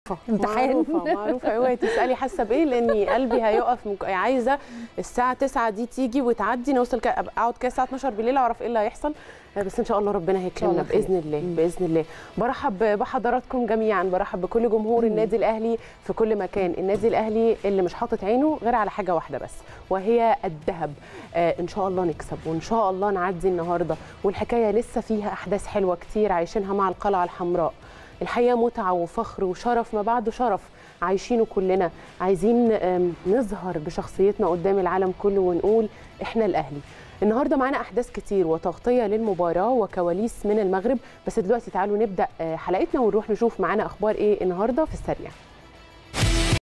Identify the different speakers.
Speaker 1: امتحان
Speaker 2: معروفه معروفه اوعي تسالي حاسه بايه لاني قلبي هيقف مك... عايزه الساعه 9 دي تيجي وتعدي نوصل ك... اقعد كده الساعه 12 بالليل اعرف ايه اللي هيحصل بس ان شاء الله ربنا هيكرمنا
Speaker 1: الله خير.
Speaker 2: باذن الله باذن الله برحب بحضراتكم جميعا برحب بكل جمهور النادي الاهلي في كل مكان النادي الاهلي اللي مش حاطط عينه غير على حاجه واحده بس وهي الذهب آه ان شاء الله نكسب وان شاء الله نعدي النهارده والحكايه لسه فيها احداث حلوه كتير عايشينها مع القلعه الحمراء الحقيقه متعه وفخر وشرف ما بعده شرف عايشينه كلنا عايزين آم، نظهر بشخصيتنا قدام العالم كله ونقول احنا الاهلي النهارده معانا احداث كتير وتغطيه للمباراه وكواليس من المغرب بس دلوقتي تعالوا نبدا آه، حلقتنا ونروح نشوف معانا اخبار ايه النهارده في السريع